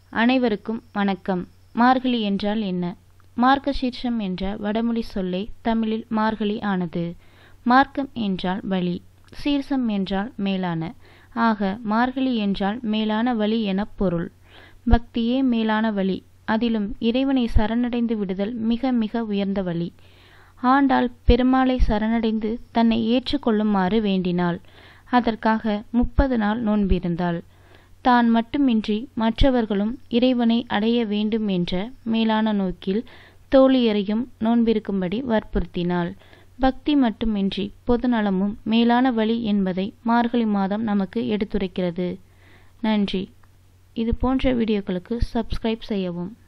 அனைவருக்கும் வணக்கம் மார்கழி என்றால் என்ன மார்கசீர்ஷம் என்ற வடமொழி சொல்லே தமிழில் மார்கழி ஆனது மார்க்கம் என்றால் வழி சீர்ஷம் என்றால் மேலான ஆக மார்கழி என்றால் மேலான வழி எனப் பொருள் பக்தியே மேலான வழி அதிலும் இறைவனை சரணடைந்து விடுதல் மிக மிக உயர்ந்த வழி ஆண்டாள் பெருமாளை சரணடைந்து தன்னை ஏற்றுக்கொள்ளுமாறு வேண்டினாள் அதற்காக முப்பது நாள் நோன்பிருந்தாள் தான் மட்டுமின்றி மற்றவர்களும் இறைவனை அடைய வேண்டும் என்ற மேலான நோக்கில் தோழியரையும் நோன்பிருக்கும்படி வற்புறுத்தினாள் பக்தி மட்டுமின்றி பொதுநலமும் மேலான வழி என்பதை மார்கழி மாதம் நமக்கு எடுத்துரைக்கிறது நன்றி இது போன்ற வீடியோக்களுக்கு சப்ஸ்கிரைப் செய்யவும்